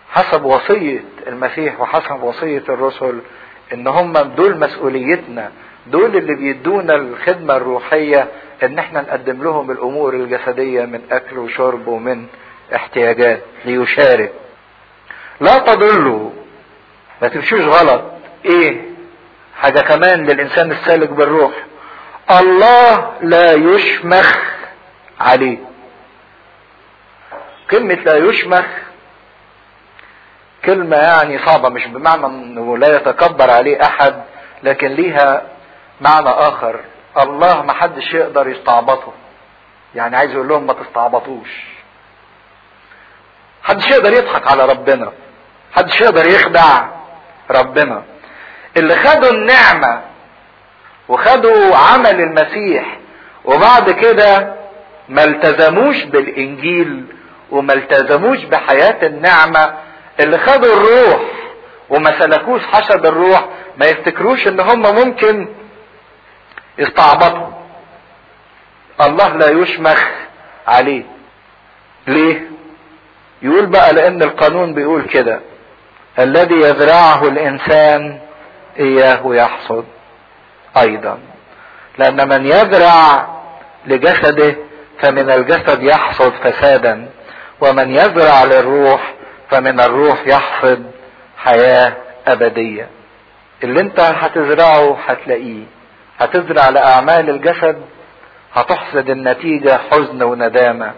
حسب وصية المسيح وحسب وصية الرسل ان هم دول مسؤوليتنا دول اللي بيدونا الخدمة الروحية ان احنا نقدم لهم الامور الجسدية من اكل وشرب ومن احتياجات ليشارك لا تضلوا ما تمشوش غلط ايه حاجة كمان للانسان السالك بالروح الله لا يشمخ عليه كلمة لا يشمخ كلمة يعني صعبة مش بمعنى انه لا يتكبر عليه احد لكن ليها معنى اخر الله ما حدش يقدر يستعبطه يعني عايز يقول لهم ما تستعبطوش حدش يقدر يضحك على ربنا حدش يقدر يخدع ربنا اللي خدوا النعمة وخدوا عمل المسيح وبعد كده ما التزموش بالانجيل وما التزموش بحياة النعمة اللي خدوا الروح وما سلكوش حسب الروح ما يفتكروش ان هم ممكن يستعبطوا الله لا يشمخ عليه ليه يقول بقى لان القانون بيقول كده الذي يزرعه الانسان اياه يحصد ايضا لان من يزرع لجسده فمن الجسد يحصد فسادا ومن يزرع للروح فمن الروح يحصد حياة أبدية اللي انت هتزرعه هتلاقيه هتزرع لأعمال الجسد هتحصد النتيجة حزن وندامة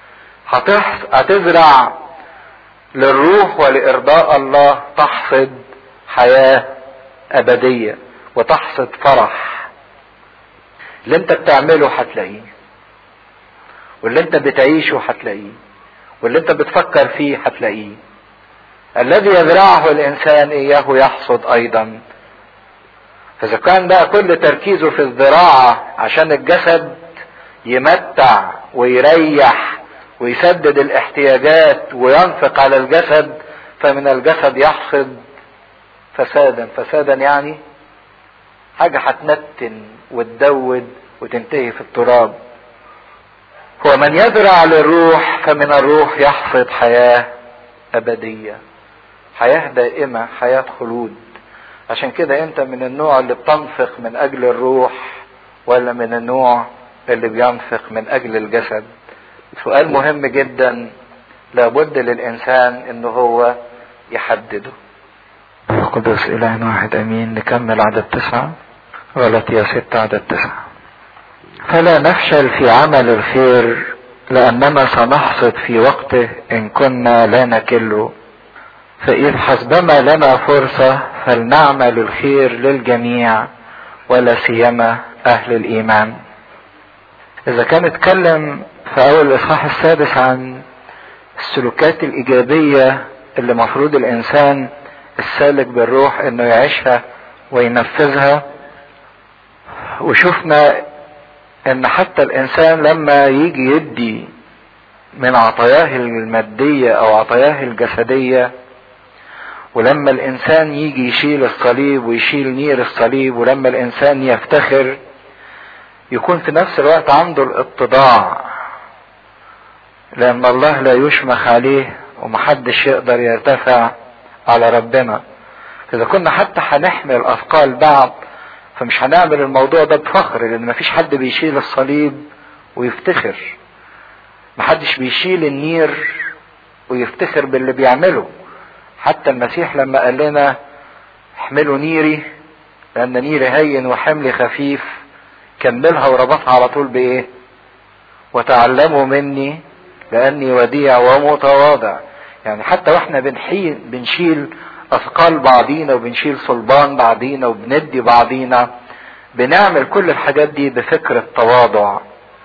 هتزرع للروح ولإرضاء الله تحصد حياة أبدية وتحصد فرح اللي انت بتعمله هتلاقيه واللي انت بتعيشه هتلاقيه واللي انت بتفكر فيه هتلاقيه الذي يزرعه الانسان اياه يحصد ايضا فاذا كان بقى كل تركيزه في الزراعة عشان الجسد يمتع ويريح ويسدد الاحتياجات وينفق على الجسد فمن الجسد يحصد فسادا فسادا يعني حاجة هتنتن وتدود وتنتهي في التراب ومن يزرع للروح فمن الروح يحصد حياة أبدية حياة دائمة حياة خلود عشان كده انت من النوع اللي بتنفق من اجل الروح ولا من النوع اللي بينفق من اجل الجسد سؤال مهم جدا لابد للانسان ان هو يحدده القدس اله واحد امين نكمل عدد تسعة غلط يا ست عدد تسعة فلا نفشل في عمل الخير لأننا سنحصد في وقته إن كنا لا نكله فإذ حسبما لنا فرصة فلنعمل الخير للجميع ولا سيما أهل الإيمان إذا كان اتكلم في أول الإصحاح السادس عن السلوكات الإيجابية اللي مفروض الإنسان السالك بالروح إنه يعيشها وينفذها وشفنا ان حتى الانسان لما يجي يدي من عطاياه المادية او عطاياه الجسدية ولما الانسان يجي يشيل الصليب ويشيل نير الصليب ولما الانسان يفتخر يكون في نفس الوقت عنده الاتضاع لان الله لا يشمخ عليه ومحدش يقدر يرتفع على ربنا اذا كنا حتى هنحمل اثقال بعض فمش هنعمل الموضوع ده بفخر لان مفيش حد بيشيل الصليب ويفتخر محدش بيشيل النير ويفتخر باللي بيعمله حتى المسيح لما قال لنا احملوا نيري لان نيري هين وحملي خفيف كملها وربطها على طول بايه وتعلموا مني لاني وديع ومتواضع يعني حتى واحنا بنحيل بنشيل اثقال بعضينا وبنشيل صلبان بعضينا وبندي بعضينا بنعمل كل الحاجات دي بفكر التواضع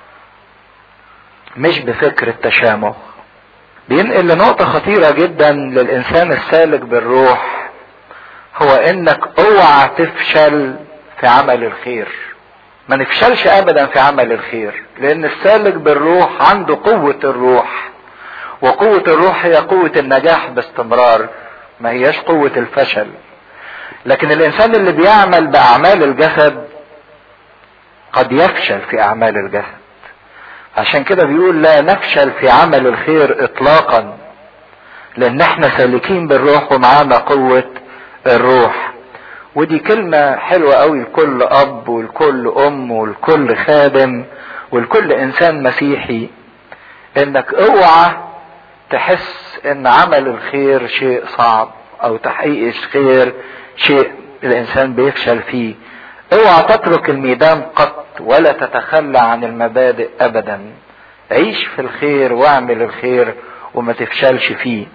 مش بفكر التشامخ بينقل لنقطة خطيرة جدا للإنسان السالك بالروح هو إنك اوعى تفشل في عمل الخير ما نفشلش أبدا في عمل الخير لأن السالك بالروح عنده قوة الروح وقوة الروح هي قوة النجاح باستمرار ما هياش قوة الفشل لكن الإنسان اللي بيعمل بأعمال الجسد قد يفشل في أعمال الجسد عشان كده بيقول لا نفشل في عمل الخير اطلاقا لان احنا سالكين بالروح ومعانا قوة الروح ودي كلمة حلوة قوي لكل اب ولكل ام ولكل خادم ولكل انسان مسيحي انك اوعى تحس ان عمل الخير شيء صعب او تحقيق الخير شيء الانسان بيفشل فيه اوعى تترك الميدان قط ولا تتخلى عن المبادئ ابدا عيش في الخير واعمل الخير وما تفشلش فيه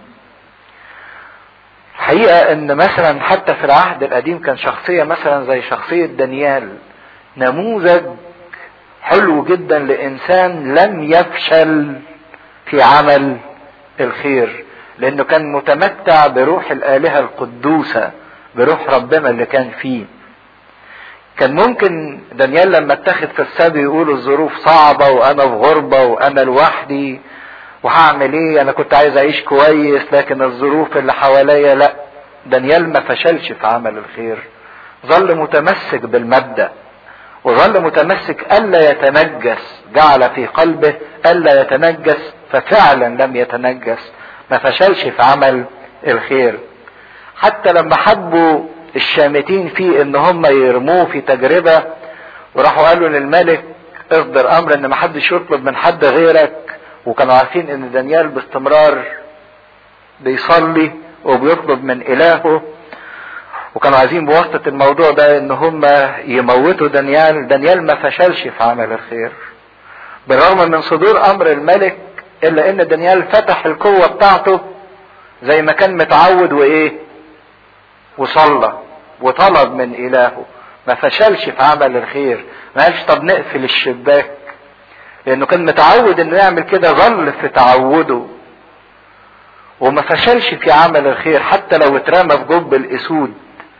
الحقيقة ان مثلا حتى في العهد القديم كان شخصية مثلا زي شخصية دانيال نموذج حلو جدا لانسان لم يفشل في عمل الخير لانه كان متمتع بروح الالهة القدوسة بروح ربنا اللي كان فيه كان ممكن دانيال لما اتخذ في السبي يقول الظروف صعبة وانا في غربة وانا لوحدي وهعمل ايه انا كنت عايز اعيش كويس لكن الظروف اللي حواليا لا دانيال ما فشلش في عمل الخير ظل متمسك بالمبدأ وظل متمسك الا يتنجس جعل في قلبه الا يتنجس ففعلا لم يتنجس ما فشلش في عمل الخير حتى لما حبوا الشامتين فيه ان هم يرموه في تجربة وراحوا قالوا للملك اصدر امر ان محدش يطلب من حد غيرك وكانوا عارفين ان دانيال باستمرار بيصلي وبيطلب من الهه وكانوا عايزين بواسطة الموضوع ده ان هم يموتوا دانيال دانيال ما فشلش في عمل الخير بالرغم من صدور امر الملك الا ان دانيال فتح القوة بتاعته زي ما كان متعود وايه وصلى وطلب من الهه ما فشلش في عمل الخير ما قالش طب نقفل الشباك لانه كان متعود انه يعمل كده ظل في تعوده وما فشلش في عمل الخير حتى لو اترمى في جب الاسود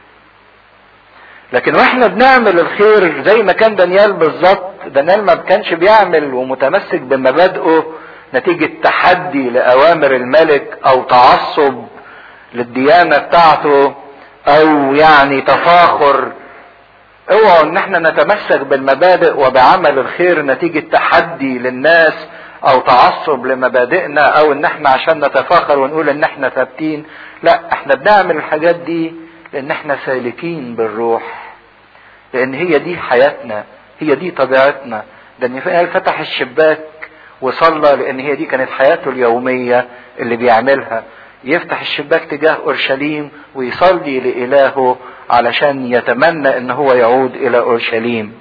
لكن واحنا بنعمل الخير زي ما كان دانيال بالظبط دانيال ما كانش بيعمل ومتمسك بمبادئه نتيجة تحدي لأوامر الملك أو تعصب للديانة بتاعته أو يعني تفاخر اوعوا ان احنا نتمسك بالمبادئ وبعمل الخير نتيجة تحدي للناس او تعصب لمبادئنا او ان احنا عشان نتفاخر ونقول ان احنا ثابتين لا احنا بنعمل الحاجات دي لان احنا سالكين بالروح لان هي دي حياتنا هي دي طبيعتنا دانيال فتح الشباك وصلى لان هي دي كانت حياته اليومية اللي بيعملها يفتح الشباك تجاه اورشليم ويصلي لالهه علشان يتمنى ان هو يعود الى اورشليم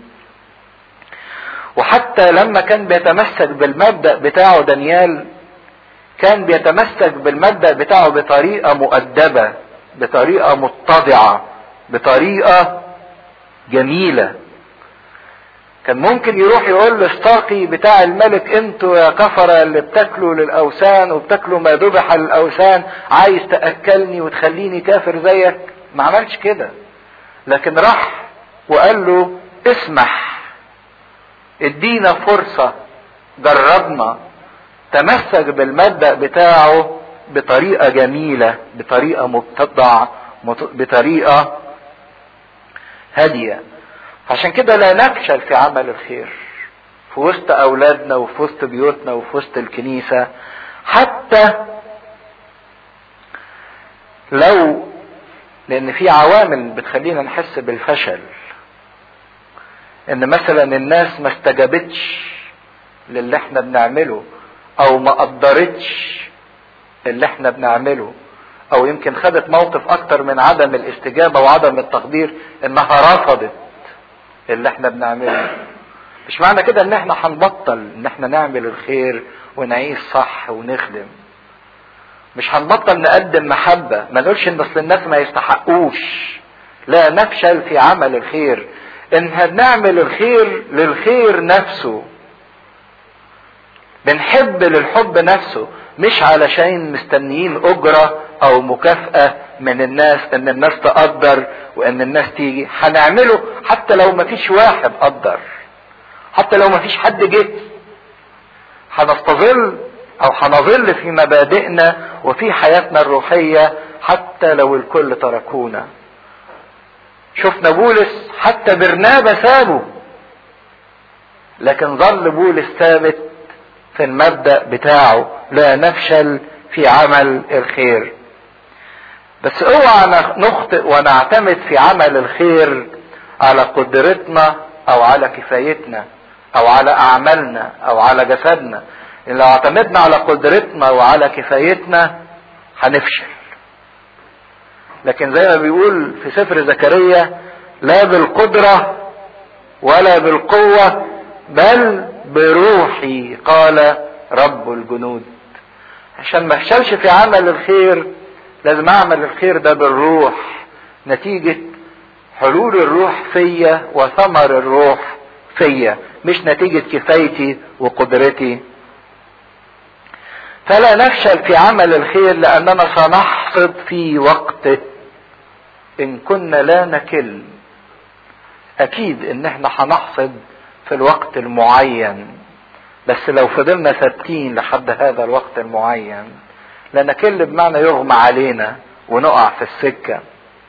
وحتى لما كان بيتمسك بالمبدا بتاعه دانيال كان بيتمسك بالمبدا بتاعه بطريقه مؤدبه بطريقه متضعه بطريقه جميله كان ممكن يروح يقول للساقي بتاع الملك انتوا يا كفره اللي بتاكلوا للاوثان وبتاكلوا ما ذبح للاوثان عايز تاكلني وتخليني كافر زيك ما عملش كده لكن راح وقال له اسمح ادينا فرصة جربنا تمسك بالمبدأ بتاعه بطريقة جميلة بطريقة مبتدع بطريقة هادية عشان كده لا نفشل في عمل الخير في وسط أولادنا وفي وسط بيوتنا وفي وسط الكنيسة حتى لو لان في عوامل بتخلينا نحس بالفشل ان مثلا الناس ما استجابتش للي احنا بنعمله او ما قدرتش اللي احنا بنعمله او يمكن خدت موقف اكتر من عدم الاستجابة وعدم التقدير انها رفضت اللي احنا بنعمله مش معنى كده ان احنا هنبطل ان احنا نعمل الخير ونعيش صح ونخدم مش هنبطل نقدم محبة ما نقولش ان اصل الناس ما يستحقوش لا نفشل في عمل الخير ان هنعمل الخير للخير نفسه بنحب للحب نفسه مش علشان مستنيين اجرة او مكافأة من الناس ان الناس تقدر وان الناس تيجي هنعمله حتى لو ما فيش واحد قدر حتى لو ما فيش حد جه هنستظل او هنظل في مبادئنا وفي حياتنا الروحية حتى لو الكل تركونا شفنا بولس حتى برنابا سابه لكن ظل بولس ثابت في المبدأ بتاعه لا نفشل في عمل الخير بس اوعى نخطئ ونعتمد في عمل الخير على قدرتنا او على كفايتنا او على اعمالنا او على جسدنا ان لو اعتمدنا على قدرتنا وعلى كفايتنا هنفشل لكن زي ما بيقول في سفر زكريا لا بالقدرة ولا بالقوة بل بروحي قال رب الجنود عشان ما افشلش في عمل الخير لازم اعمل الخير ده بالروح نتيجة حلول الروح فيا وثمر الروح فيا مش نتيجة كفايتي وقدرتي فلا نفشل في عمل الخير لاننا سنحصد في وقته ان كنا لا نكل اكيد ان احنا هنحصد في الوقت المعين بس لو فضلنا ثابتين لحد هذا الوقت المعين لا نكل بمعنى يغمى علينا ونقع في السكه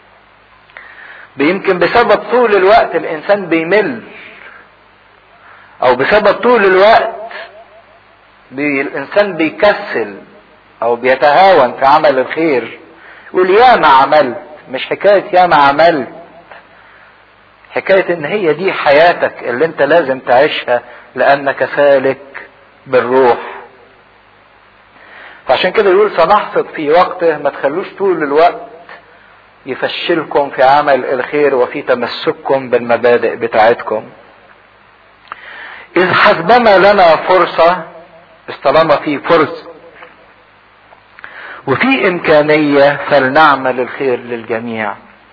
يمكن بسبب طول الوقت الانسان بيمل او بسبب طول الوقت بي الانسان بيكسل او بيتهاون في عمل الخير يقول يا ما عملت مش حكاية يا ما عملت حكاية ان هي دي حياتك اللي انت لازم تعيشها لانك سالك بالروح فعشان كده يقول سنحصد في وقته ما تخلوش طول الوقت يفشلكم في عمل الخير وفي تمسككم بالمبادئ بتاعتكم إذ حسبما لنا فرصة طالما في فرصة وفي إمكانية فلنعمل الخير للجميع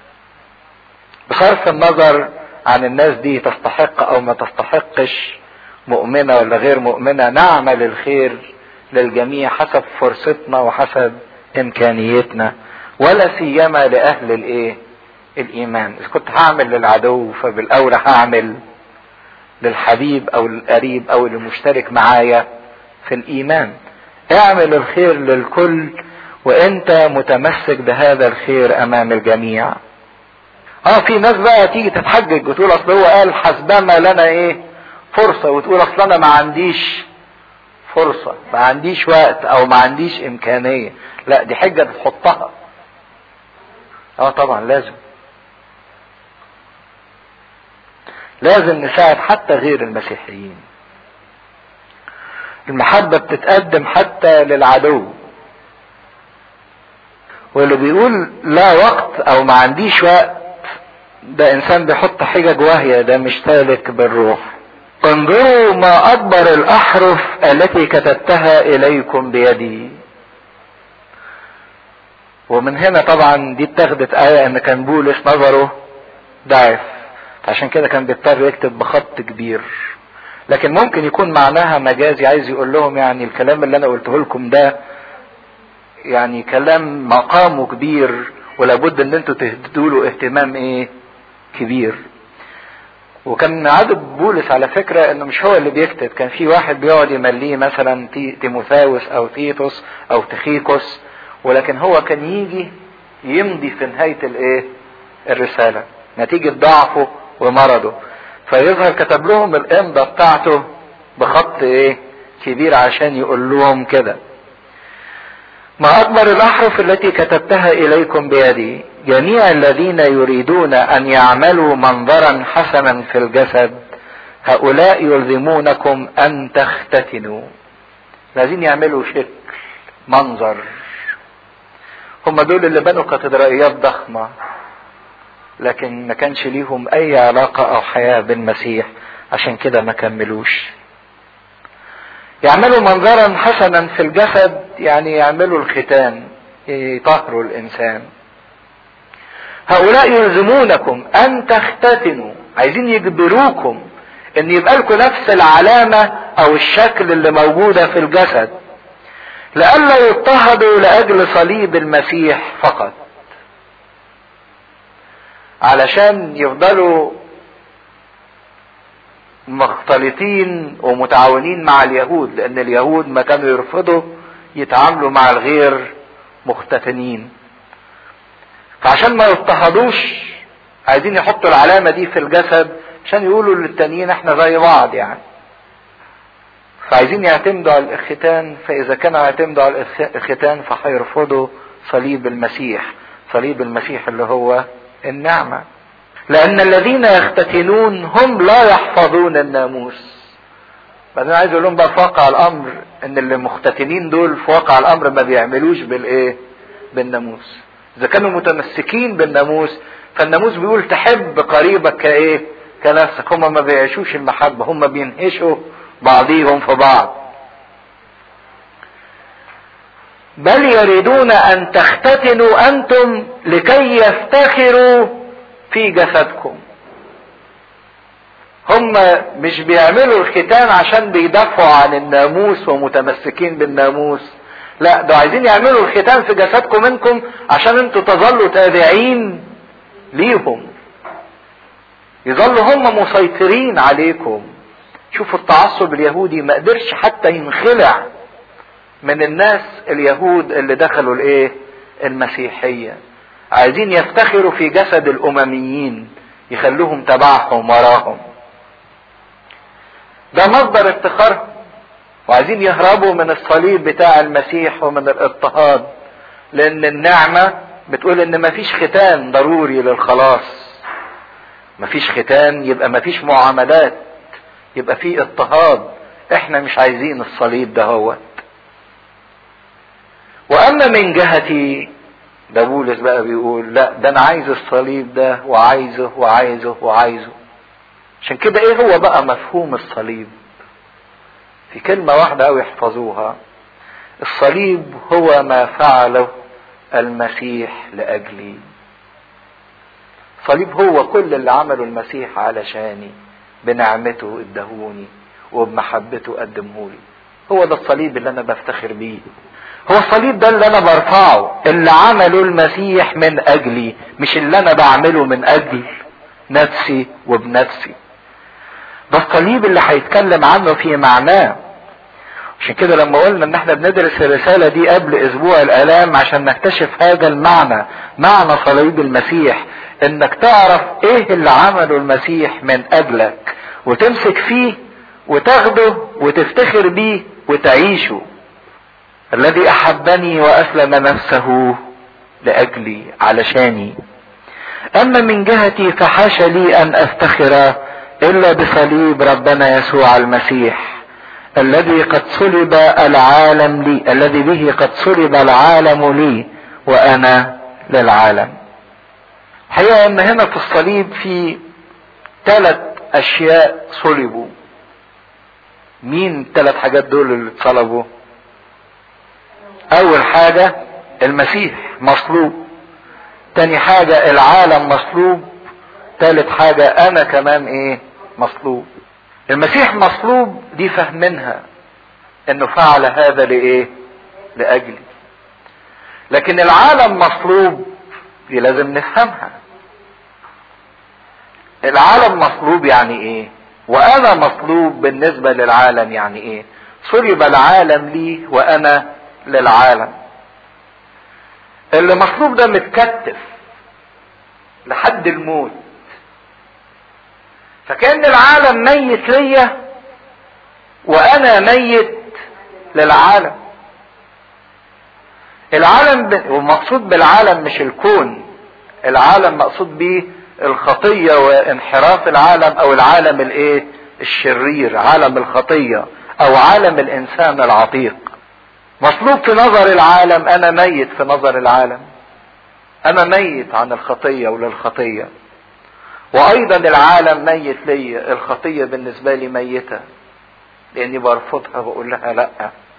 بصرف النظر عن الناس دي تستحق أو ما تستحقش مؤمنة ولا غير مؤمنة نعمل الخير للجميع حسب فرصتنا وحسب إمكانيتنا ولا سيما لأهل الإيه؟ الإيمان إذا كنت هعمل للعدو فبالأولى هعمل للحبيب أو القريب أو اللي مشترك معايا في الإيمان اعمل الخير للكل وانت متمسك بهذا الخير امام الجميع اه في ناس بقى تيجي تتحجج وتقول اصل هو قال حسبما لنا ايه فرصة وتقول اصل انا ما عنديش فرصة ما عنديش وقت او ما عنديش امكانية لا دي حجة بتحطها اه طبعا لازم لازم نساعد حتى غير المسيحيين المحبة بتتقدم حتى للعدو واللي بيقول لا وقت او ما عنديش وقت ده انسان بيحط حجج واهية ده مش سالك بالروح انظروا ما اكبر الاحرف التي كتبتها اليكم بيدي ومن هنا طبعا دي اتخذت آية ان كان بولس نظره ضعف عشان كده كان بيضطر يكتب بخط كبير لكن ممكن يكون معناها مجازي عايز يقول لهم يعني الكلام اللي انا قلته لكم ده يعني كلام مقامه كبير ولابد ان انتوا تهدوا له اهتمام ايه كبير وكان عدد بولس على فكرة انه مش هو اللي بيكتب كان في واحد بيقعد يمليه مثلا تيموثاوس او تيتوس او تخيكوس ولكن هو كان يجي يمضي في نهاية الايه الرسالة نتيجة ضعفه ومرضه فيظهر كتب لهم الامضة بتاعته بخط ايه كبير عشان يقول لهم كده ما اكبر الاحرف التي كتبتها اليكم بيدي جميع الذين يريدون ان يعملوا منظرا حسنا في الجسد هؤلاء يلزمونكم ان تختتنوا لازم يعملوا شكل منظر هم دول اللي بنوا كاتدرائيات ضخمة لكن ما كانش ليهم اي علاقة او حياة بالمسيح عشان كده ما كملوش يعملوا منظرا حسنا في الجسد يعني يعملوا الختان يطهروا الانسان هؤلاء يلزمونكم ان تختتنوا عايزين يجبروكم ان يبقى لكم نفس العلامة او الشكل اللي موجودة في الجسد لئلا يضطهدوا لاجل صليب المسيح فقط علشان يفضلوا مختلطين ومتعاونين مع اليهود لان اليهود ما كانوا يرفضوا يتعاملوا مع الغير مختتنين فعشان ما يضطهدوش عايزين يحطوا العلامة دي في الجسد عشان يقولوا للتانيين احنا زي بعض يعني فعايزين يعتمدوا على الختان فاذا كانوا يعتمدوا على الختان فهيرفضوا صليب المسيح صليب المسيح اللي هو النعمة لان الذين يختتنون هم لا يحفظون الناموس بعدين عايز اقول لهم بقى في واقع الامر ان اللي مختتنين دول في واقع الامر ما بيعملوش بالايه بالناموس اذا كانوا متمسكين بالناموس فالناموس بيقول تحب قريبك كايه كنفسك هم ما بيعيشوش المحبة هم بينهشوا بعضيهم في بعض بل يريدون ان تختتنوا انتم لكي يفتخروا في جسدكم هم مش بيعملوا الختان عشان بيدافعوا عن الناموس ومتمسكين بالناموس لا ده عايزين يعملوا الختان في جسدكم منكم عشان انتوا تظلوا تابعين ليهم يظلوا هم مسيطرين عليكم شوفوا التعصب اليهودي ما قدرش حتى ينخلع من الناس اليهود اللي دخلوا الايه المسيحية عايزين يفتخروا في جسد الامميين يخلوهم تبعهم وراهم ده مصدر افتخارهم وعايزين يهربوا من الصليب بتاع المسيح ومن الاضطهاد لان النعمة بتقول ان مفيش ختان ضروري للخلاص مفيش ختان يبقى مفيش معاملات يبقى في اضطهاد احنا مش عايزين الصليب ده هو واما من جهتي ده بولس بقى بيقول لا ده انا عايز الصليب ده وعايزه وعايزه وعايزه عشان كده ايه هو بقى مفهوم الصليب في كلمة واحدة او يحفظوها الصليب هو ما فعله المسيح لاجلي الصليب هو كل اللي عمله المسيح علشاني بنعمته ادهوني وبمحبته قدمهولي هو ده الصليب اللي انا بفتخر بيه هو الصليب ده اللي انا برفعه اللي عمله المسيح من اجلي مش اللي انا بعمله من اجل نفسي وبنفسي ده الصليب اللي هيتكلم عنه في معناه عشان كده لما قلنا ان احنا بندرس الرسالة دي قبل اسبوع الالام عشان نكتشف هذا المعنى معنى صليب المسيح انك تعرف ايه اللي عمله المسيح من اجلك وتمسك فيه وتاخده وتفتخر بيه وتعيشه الذي احبني واسلم نفسه لاجلي علشاني اما من جهتي فحاش لي ان افتخر الا بصليب ربنا يسوع المسيح الذي قد صلب العالم لي الذي به قد صلب العالم لي وانا للعالم الحقيقه ان هنا في الصليب في ثلاث اشياء صلبوا مين الثلاث حاجات دول اللي اتصلبوا اول حاجة المسيح مصلوب تاني حاجة العالم مصلوب تالت حاجة انا كمان ايه مصلوب المسيح مصلوب دي فهمنها انه فعل هذا لايه لاجلي لكن العالم مصلوب دي لازم نفهمها العالم مصلوب يعني ايه وانا مصلوب بالنسبة للعالم يعني ايه صلب العالم لي وانا للعالم اللي مصلوب ده متكتف لحد الموت فكان العالم ميت ليا وانا ميت للعالم العالم ب... ومقصود بالعالم مش الكون العالم مقصود بيه الخطية وانحراف العالم او العالم الايه الشرير عالم الخطية او عالم الانسان العتيق مطلوب في نظر العالم انا ميت في نظر العالم انا ميت عن الخطية وللخطية وايضا العالم ميت لي الخطية بالنسبة لي ميتة لاني برفضها بقول لها لا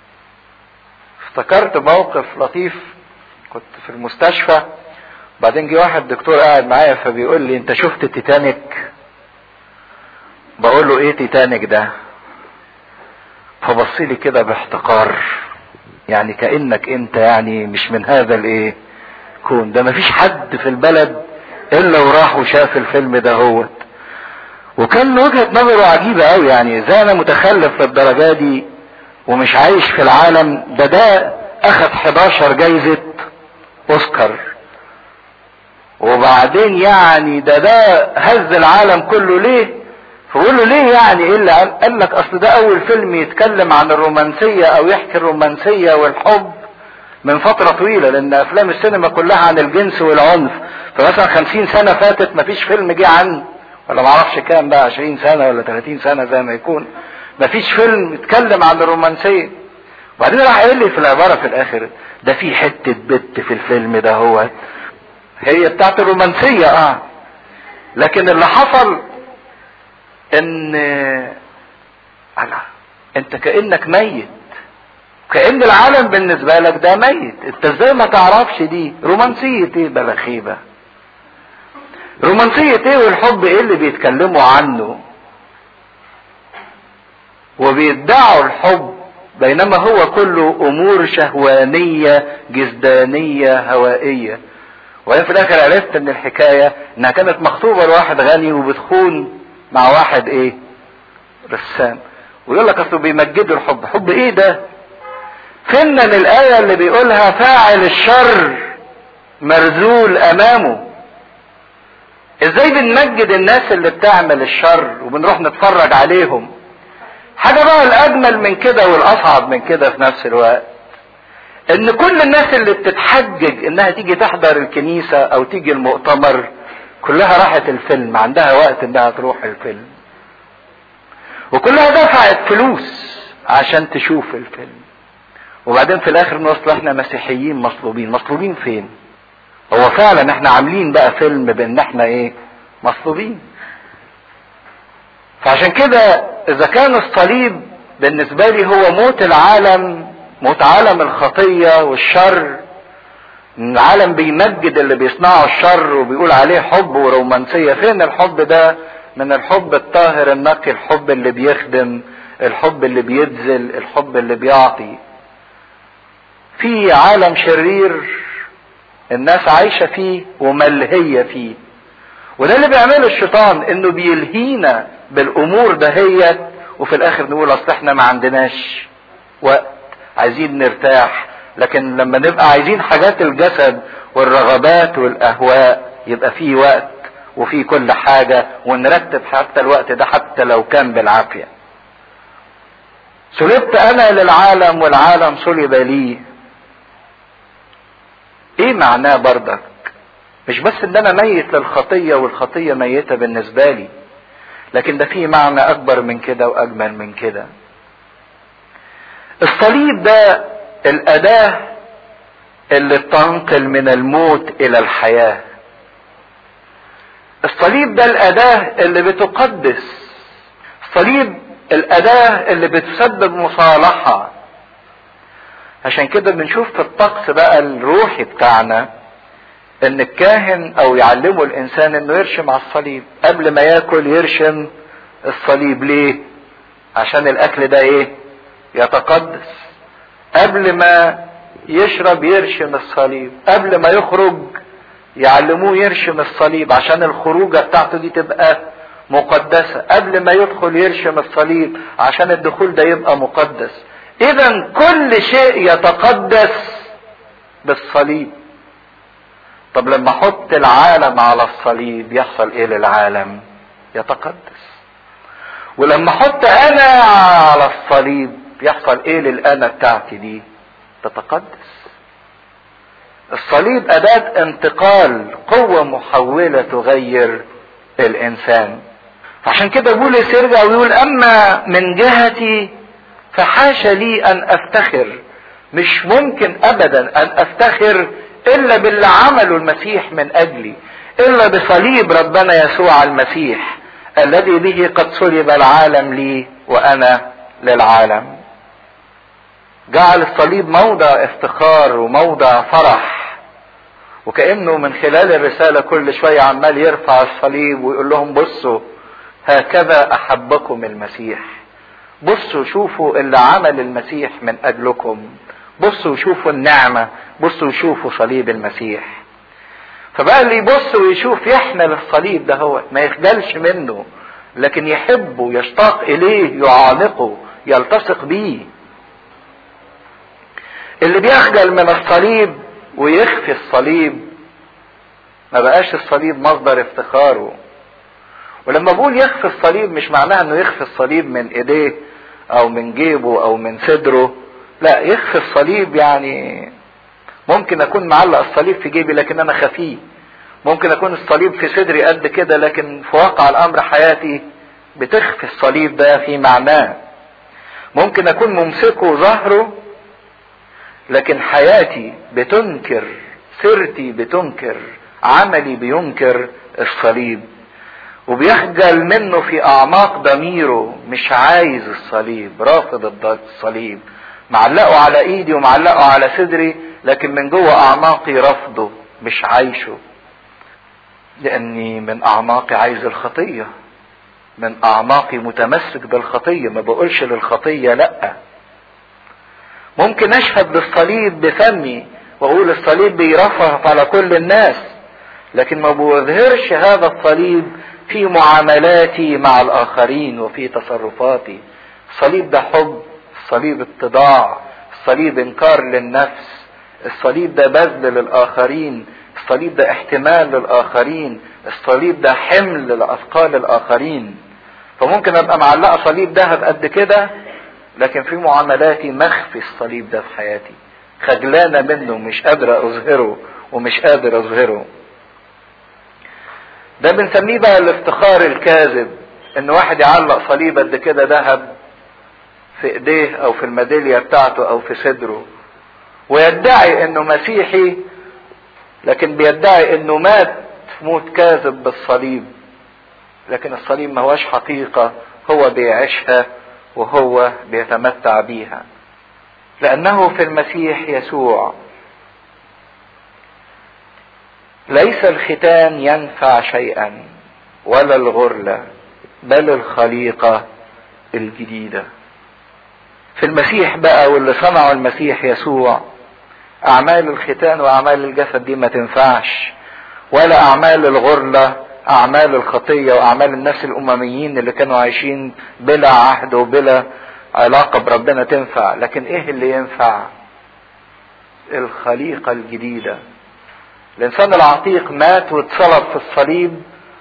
افتكرت موقف لطيف كنت في المستشفى بعدين جه واحد دكتور قاعد معايا فبيقول لي انت شفت تيتانيك بقول له ايه تيتانيك ده فبص لي كده باحتقار يعني كانك انت يعني مش من هذا الايه كون ده مفيش حد في البلد الا وراح وشاف الفيلم ده هوت وكان وجهة نظره عجيبة قوي يعني ازاي انا متخلف للدرجة دي ومش عايش في العالم ده ده اخد 11 جايزة اوسكار وبعدين يعني ده ده هز العالم كله ليه فقول له ليه يعني ايه اللي قال, قال لك اصل ده اول فيلم يتكلم عن الرومانسية او يحكي الرومانسية والحب من فترة طويلة لان افلام السينما كلها عن الجنس والعنف فمثلا خمسين سنة فاتت مفيش فيلم جه عن ولا معرفش كام بقى عشرين سنة ولا تلاتين سنة زي ما يكون مفيش فيلم يتكلم عن الرومانسية وبعدين راح قايل لي في العبارة في الاخر ده في حتة بت في الفيلم ده هو هي بتاعت الرومانسية اه لكن اللي حصل ان على انت كانك ميت كان العالم بالنسبه لك ده ميت انت ازاي ما تعرفش دي رومانسيه ايه بلا خيبه رومانسيه ايه والحب ايه اللي بيتكلموا عنه وبيدعوا الحب بينما هو كله امور شهوانيه جسدانيه هوائيه وبعدين في الاخر عرفت ان الحكايه انها كانت مخطوبه لواحد غني وبتخون مع واحد ايه رسام ويقول لك اصله بيمجدوا الحب حب ايه ده فين الايه اللي بيقولها فاعل الشر مرذول امامه ازاي بنمجد الناس اللي بتعمل الشر وبنروح نتفرج عليهم حاجه بقى الاجمل من كده والاصعب من كده في نفس الوقت ان كل الناس اللي بتتحجج انها تيجي تحضر الكنيسه او تيجي المؤتمر كلها راحت الفيلم عندها وقت انها تروح الفيلم وكلها دفعت فلوس عشان تشوف الفيلم وبعدين في الاخر نوصل احنا مسيحيين مصلوبين مصلوبين فين هو فعلا احنا عاملين بقى فيلم بان احنا ايه مصلوبين فعشان كده اذا كان الصليب بالنسبة لي هو موت العالم موت عالم الخطية والشر العالم بيمجد اللي بيصنعوا الشر وبيقول عليه حب ورومانسية فين الحب ده من الحب الطاهر النقي الحب اللي بيخدم الحب اللي بيبذل الحب اللي بيعطي في عالم شرير الناس عايشة فيه وملهية فيه وده اللي بيعمله الشيطان انه بيلهينا بالامور دهيت وفي الاخر نقول اصل احنا ما عندناش وقت عايزين نرتاح لكن لما نبقى عايزين حاجات الجسد والرغبات والاهواء يبقى في وقت وفي كل حاجة ونرتب حتى الوقت ده حتى لو كان بالعافية سلبت انا للعالم والعالم صلب لي ايه معناه بردك مش بس ان انا ميت للخطية والخطية ميتة بالنسبة لي لكن ده فيه معنى اكبر من كده واجمل من كده الصليب ده الاداة اللي تنقل من الموت الى الحياة الصليب ده الاداة اللي بتقدس الصليب الاداة اللي بتسبب مصالحة عشان كده بنشوف في الطقس بقى الروحي بتاعنا ان الكاهن او يعلموا الانسان انه يرشم على الصليب قبل ما ياكل يرشم الصليب ليه عشان الاكل ده ايه يتقدس قبل ما يشرب يرشم الصليب قبل ما يخرج يعلموه يرشم الصليب عشان الخروجة بتاعته دي تبقى مقدسة قبل ما يدخل يرشم الصليب عشان الدخول ده يبقى مقدس اذا كل شيء يتقدس بالصليب طب لما احط العالم على الصليب يحصل ايه للعالم يتقدس ولما احط انا على الصليب يحصل ايه للانا بتاعتي دي تتقدس الصليب اداة انتقال قوة محولة تغير الانسان عشان كده بولس يرجع ويقول اما من جهتي فحاش لي ان افتخر مش ممكن ابدا ان افتخر الا باللي عمله المسيح من اجلي الا بصليب ربنا يسوع المسيح الذي به قد صلب العالم لي وانا للعالم جعل الصليب موضع افتخار وموضع فرح وكانه من خلال الرساله كل شويه عمال يرفع الصليب ويقول لهم بصوا هكذا احبكم المسيح بصوا شوفوا اللي عمل المسيح من اجلكم بصوا شوفوا النعمه بصوا شوفوا صليب المسيح فبقى اللي يبص ويشوف يحمل الصليب ده هو ما يخجلش منه لكن يحبه يشتاق اليه يعانقه يلتصق بيه اللي بيخجل من الصليب ويخفي الصليب ما بقاش الصليب مصدر افتخاره ولما بقول يخفي الصليب مش معناها انه يخفي الصليب من ايديه او من جيبه او من صدره لا يخفي الصليب يعني ممكن اكون معلق الصليب في جيبي لكن انا خفيه ممكن اكون الصليب في صدري قد كده لكن في واقع الامر حياتي بتخفي الصليب ده في معناه ممكن اكون ممسكه ظهره لكن حياتي بتنكر سيرتي بتنكر عملي بينكر الصليب وبيخجل منه في اعماق ضميره مش عايز الصليب رافض الصليب معلقه على ايدي ومعلقه على صدري لكن من جوه اعماقي رفضه مش عايشه لاني من اعماقي عايز الخطيه من اعماقي متمسك بالخطيه ما بقولش للخطيه لا ممكن اشهد للصليب بفمي واقول الصليب بيرفرف على كل الناس لكن ما بظهرش هذا الصليب في معاملاتي مع الاخرين وفي تصرفاتي الصليب ده حب الصليب اتضاع الصليب انكار للنفس الصليب ده بذل للاخرين الصليب ده احتمال للاخرين الصليب ده حمل لاثقال الاخرين فممكن ابقى معلقه صليب ذهب قد كده لكن في معاملاتي مخفي الصليب ده في حياتي خجلانة منه مش قادرة اظهره ومش قادر اظهره ده بنسميه بقى الافتخار الكاذب ان واحد يعلق صليب قد كده ذهب في ايديه او في الميدالية بتاعته او في صدره ويدعي انه مسيحي لكن بيدعي انه مات موت كاذب بالصليب لكن الصليب ما هوش حقيقة هو بيعيشها وهو بيتمتع بيها لأنه في المسيح يسوع ليس الختان ينفع شيئا ولا الغرلة بل الخليقة الجديدة في المسيح بقى واللي صنعه المسيح يسوع أعمال الختان وأعمال الجسد دي ما تنفعش ولا أعمال الغرلة أعمال الخطية وأعمال الناس الأمميين اللي كانوا عايشين بلا عهد وبلا علاقة بربنا تنفع لكن إيه اللي ينفع الخليقة الجديدة الإنسان العتيق مات واتصلب في الصليب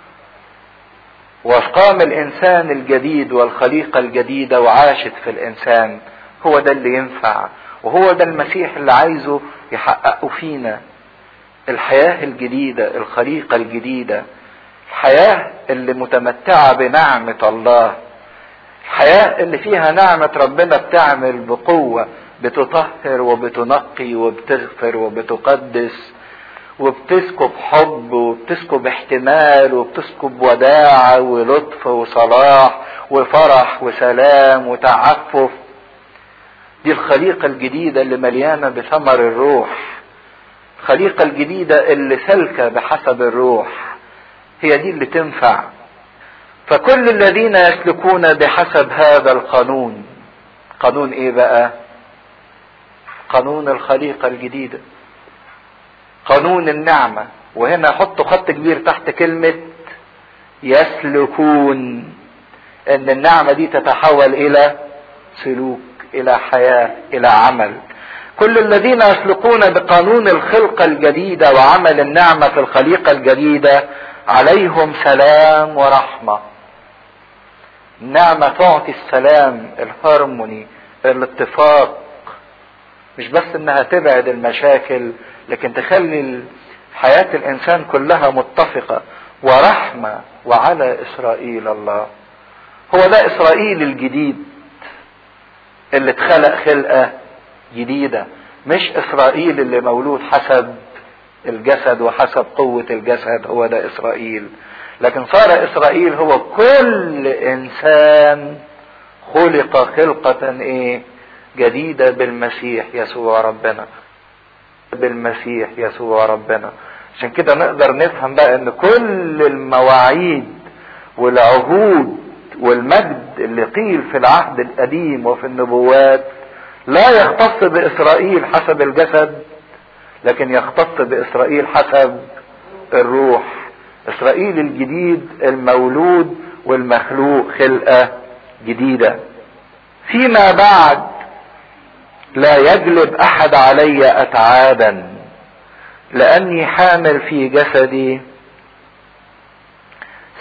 وقام الإنسان الجديد والخليقة الجديدة وعاشت في الإنسان هو ده اللي ينفع وهو ده المسيح اللي عايزه يحققه فينا الحياة الجديدة الخليقة الجديدة الحياة اللي متمتعة بنعمة الله الحياة اللي فيها نعمة ربنا بتعمل بقوة بتطهر وبتنقي وبتغفر وبتقدس وبتسكب حب وبتسكب احتمال وبتسكب وداعة ولطف وصلاح وفرح وسلام وتعفف دي الخليقة الجديدة اللي مليانة بثمر الروح الخليقة الجديدة اللي سالكة بحسب الروح هي دي اللي تنفع فكل الذين يسلكون بحسب هذا القانون قانون ايه بقى قانون الخليقة الجديدة قانون النعمة وهنا حطوا خط كبير تحت كلمة يسلكون ان النعمة دي تتحول الى سلوك الى حياة الى عمل كل الذين يسلكون بقانون الخلقة الجديدة وعمل النعمة في الخليقة الجديدة عليهم سلام ورحمة النعمة تعطي السلام الهارموني الاتفاق مش بس انها تبعد المشاكل لكن تخلي حياة الانسان كلها متفقة ورحمة وعلى اسرائيل الله هو ده اسرائيل الجديد اللي اتخلق خلقة جديدة مش اسرائيل اللي مولود حسب الجسد وحسب قوة الجسد هو ده اسرائيل لكن صار اسرائيل هو كل انسان خلق خلقة ايه جديدة بالمسيح يسوع ربنا بالمسيح يسوع ربنا عشان كده نقدر نفهم بقى ان كل المواعيد والعهود والمجد اللي قيل في العهد القديم وفي النبوات لا يختص باسرائيل حسب الجسد لكن يختص باسرائيل حسب الروح اسرائيل الجديد المولود والمخلوق خلقه جديده فيما بعد لا يجلب احد علي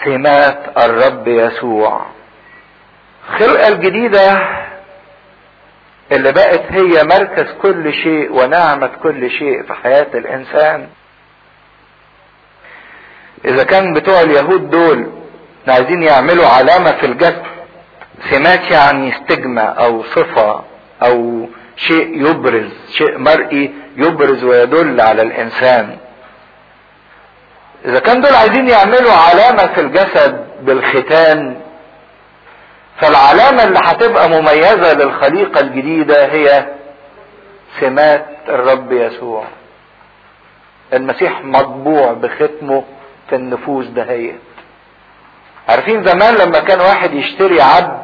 سمات الرب يسوع الخلقة الجديدة اللي بقت هي مركز كل شيء ونعمة كل شيء في حياة الإنسان إذا كان بتوع اليهود دول عايزين يعملوا علامة في الجسد سمات يعني استجمة أو صفة أو شيء يبرز شيء مرئي يبرز ويدل على الإنسان إذا كان دول عايزين يعملوا علامة في الجسد بالختان فالعلامة اللي هتبقى مميزة للخليقة الجديدة هي سمات الرب يسوع المسيح مطبوع بختمه في النفوس دهيت عارفين زمان لما كان واحد يشتري عبد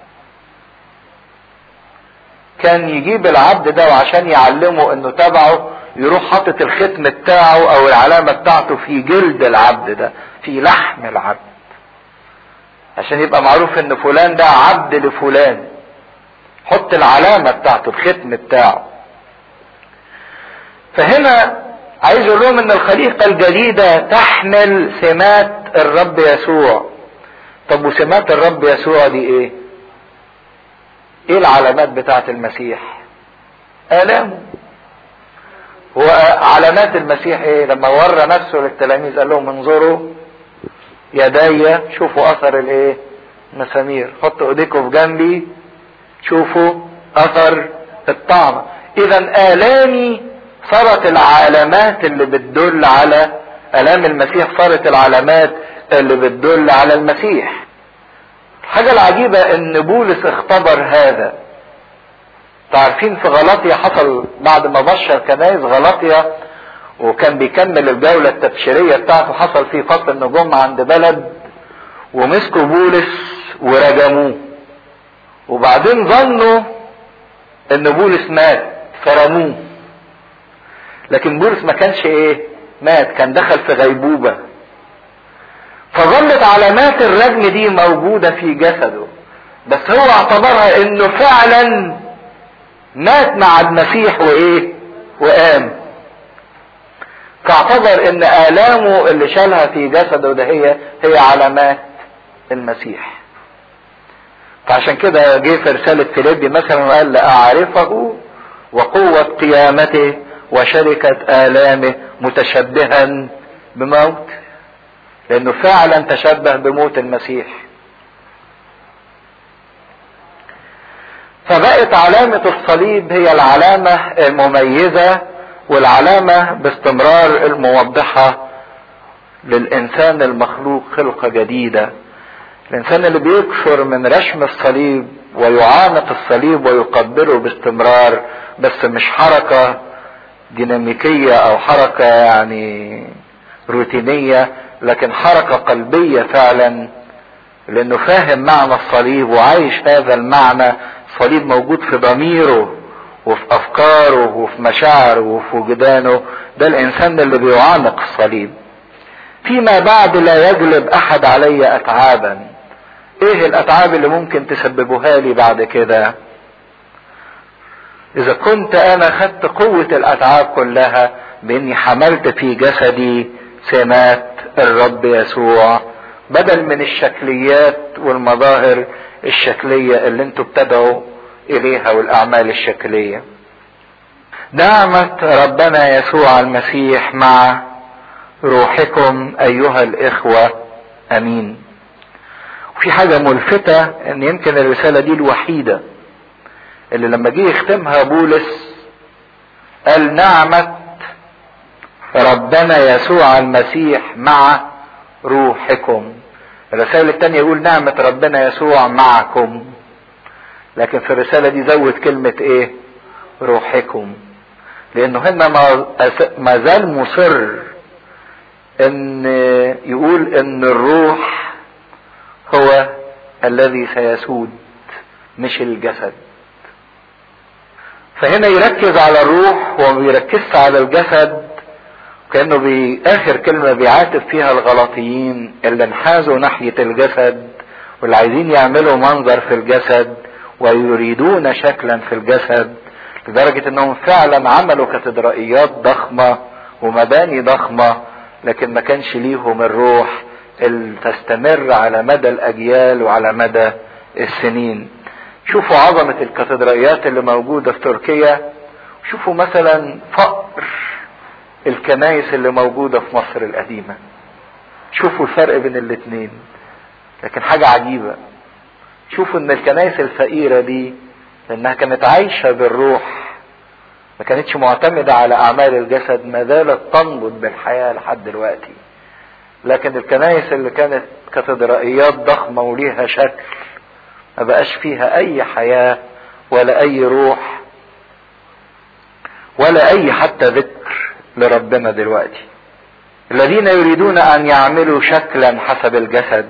كان يجيب العبد ده وعشان يعلمه انه تبعه يروح حاطط الختم بتاعه او العلامة بتاعته في جلد العبد ده في لحم العبد عشان يبقى معروف ان فلان ده عبد لفلان حط العلامة بتاعته الختم بتاعه فهنا عايز اقول لهم ان الخليقة الجديدة تحمل سمات الرب يسوع طب وسمات الرب يسوع دي ايه ايه العلامات بتاعت المسيح الامه هو علامات المسيح ايه لما ورى نفسه للتلاميذ قال لهم انظروا يدي شوفوا اثر الايه مسامير حطوا ايديكم في جنبي شوفوا اثر الطعم اذا الامي صارت العلامات اللي بتدل على الام المسيح صارت العلامات اللي بتدل على المسيح الحاجة العجيبة ان بولس اختبر هذا تعرفين في غلطية حصل بعد ما بشر كنايس غلطية وكان بيكمل الجولة التبشيرية بتاعته حصل فيه فصل النجوم عند بلد ومسكوا بولس ورجموه وبعدين ظنوا ان بولس مات فرموه لكن بولس ما كانش ايه مات كان دخل في غيبوبة فظلت علامات الرجم دي موجودة في جسده بس هو اعتبرها انه فعلا مات مع المسيح وايه وقام فاعتبر ان الامه اللي شالها في جسده ده هي هي علامات المسيح فعشان كده جه في رسالة فيليبي مثلا وقال لأعرفه وقوة قيامته وشركة آلامه متشبها بموت لأنه فعلا تشبه بموت المسيح فبقت علامة الصليب هي العلامة المميزة والعلامة باستمرار الموضحة للإنسان المخلوق خلقة جديدة الإنسان اللي بيكثر من رشم الصليب ويعانق الصليب ويقبله باستمرار بس مش حركة ديناميكية أو حركة يعني روتينية لكن حركة قلبية فعلا لأنه فاهم معنى الصليب وعايش هذا المعنى الصليب موجود في ضميره وفي افكاره وفي مشاعره وفي وجدانه ده الانسان اللي بيعانق الصليب فيما بعد لا يجلب احد علي اتعابا ايه الاتعاب اللي ممكن تسببها لي بعد كده اذا كنت انا خدت قوة الاتعاب كلها باني حملت في جسدي سمات الرب يسوع بدل من الشكليات والمظاهر الشكلية اللي انتوا بتدعوا اليها والاعمال الشكلية نعمة ربنا يسوع المسيح مع روحكم ايها الاخوة امين وفي حاجة ملفتة ان يمكن الرسالة دي الوحيدة اللي لما جه يختمها بولس قال نعمة ربنا يسوع المسيح مع روحكم الرسالة التانية يقول نعمة ربنا يسوع معكم لكن في الرسالة دي زود كلمة ايه روحكم لانه هنا ما زال مصر ان يقول ان الروح هو الذي سيسود مش الجسد فهنا يركز على الروح وما بيركزش على الجسد كانه باخر كلمه بيعاتب فيها الغلطيين اللي انحازوا ناحيه الجسد واللي عايزين يعملوا منظر في الجسد ويريدون شكلا في الجسد لدرجه انهم فعلا عملوا كاتدرائيات ضخمه ومباني ضخمه لكن ما كانش ليهم الروح اللي تستمر على مدى الاجيال وعلى مدى السنين شوفوا عظمة الكاتدرائيات اللي موجودة في تركيا شوفوا مثلا فقر الكنايس اللي موجودة في مصر القديمة شوفوا الفرق بين الاتنين لكن حاجة عجيبة شوفوا ان الكنائس الفقيرة دي لانها كانت عايشة بالروح ما كانتش معتمدة على اعمال الجسد ما زالت تنبض بالحياة لحد دلوقتي لكن الكنائس اللي كانت كاتدرائيات ضخمة وليها شكل ما بقاش فيها اي حياة ولا اي روح ولا اي حتى ذكر لربنا دلوقتي الذين يريدون ان يعملوا شكلا حسب الجسد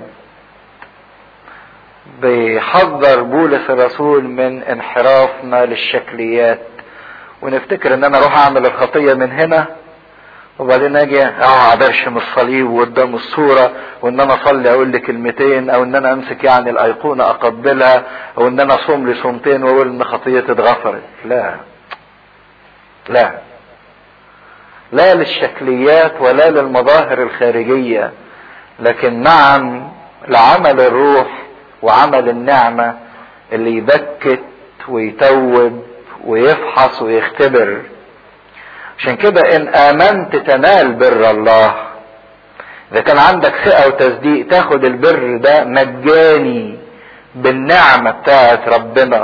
بيحذر بولس الرسول من انحرافنا للشكليات ونفتكر ان انا اروح اعمل الخطية من هنا وبعدين اجي اقعد ارشم الصليب قدام الصورة وان انا اصلي اقول لي كلمتين او ان انا امسك يعني الايقونة اقبلها او ان انا اصوم لي صومتين واقول ان خطيتي اتغفرت لا لا لا للشكليات ولا للمظاهر الخارجية لكن نعم لعمل الروح وعمل النعمة اللي يبكت ويتوب ويفحص ويختبر عشان كده ان امنت تنال بر الله اذا كان عندك ثقة وتصديق تاخد البر ده مجاني بالنعمة بتاعت ربنا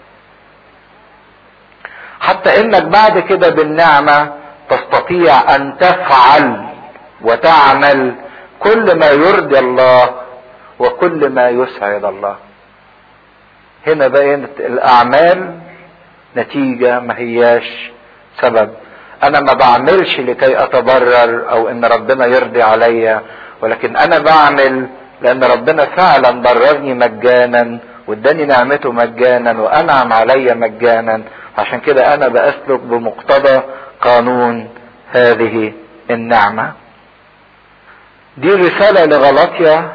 حتى انك بعد كده بالنعمة تستطيع ان تفعل وتعمل كل ما يرضي الله وكل ما يسعد الله هنا بينت الاعمال نتيجة ما هياش سبب انا ما بعملش لكي اتبرر او ان ربنا يرضي عليا ولكن انا بعمل لان ربنا فعلا بررني مجانا واداني نعمته مجانا وانعم عليا مجانا عشان كده انا باسلك بمقتضى قانون هذه النعمة دي الرسالة لغلطيا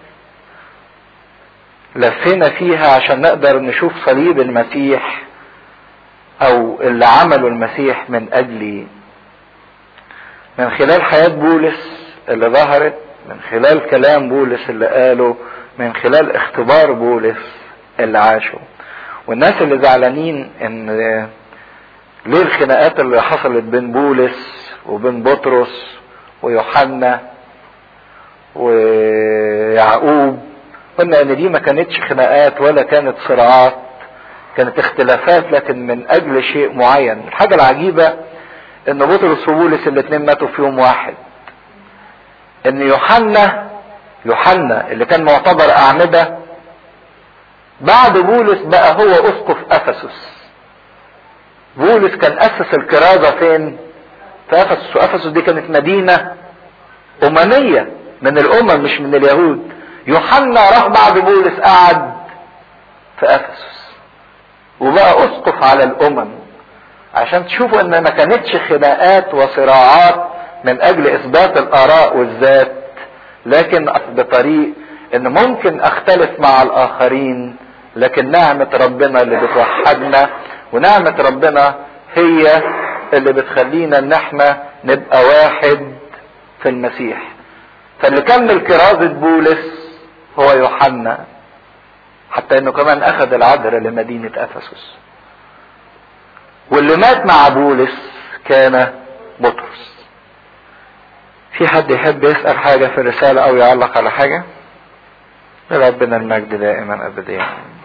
لفينا فيها عشان نقدر نشوف صليب المسيح او اللي عمله المسيح من اجلي من خلال حياة بولس اللي ظهرت من خلال كلام بولس اللي قاله من خلال اختبار بولس اللي عاشه والناس اللي زعلانين ان ليه الخناقات اللي حصلت بين بولس وبين بطرس ويوحنا ويعقوب قلنا ان دي ما كانتش خناقات ولا كانت صراعات كانت اختلافات لكن من اجل شيء معين الحاجة العجيبة ان بطرس وبولس الاثنين ماتوا في يوم واحد ان يوحنا يوحنا اللي كان معتبر اعمدة بعد بولس بقى هو اسقف افسس بولس كان اسس الكرازة فين في افسس وافسس دي كانت مدينة اممية من الامم مش من اليهود يوحنا راح بعد بولس قعد في افسس وبقى اسقف على الامم عشان تشوفوا ان ما كانتش خناقات وصراعات من اجل اثبات الاراء والذات لكن بطريق ان ممكن اختلف مع الاخرين لكن نعمة ربنا اللي بتوحدنا ونعمة ربنا هي اللي بتخلينا ان احنا نبقى واحد في المسيح فاللي كمل كرازة بولس هو يوحنا حتى انه كمان اخذ العذر لمدينة افسس واللي مات مع بولس كان بطرس في حد يحب يسأل حاجة في الرسالة او يعلق على حاجة لربنا المجد دائما ابديا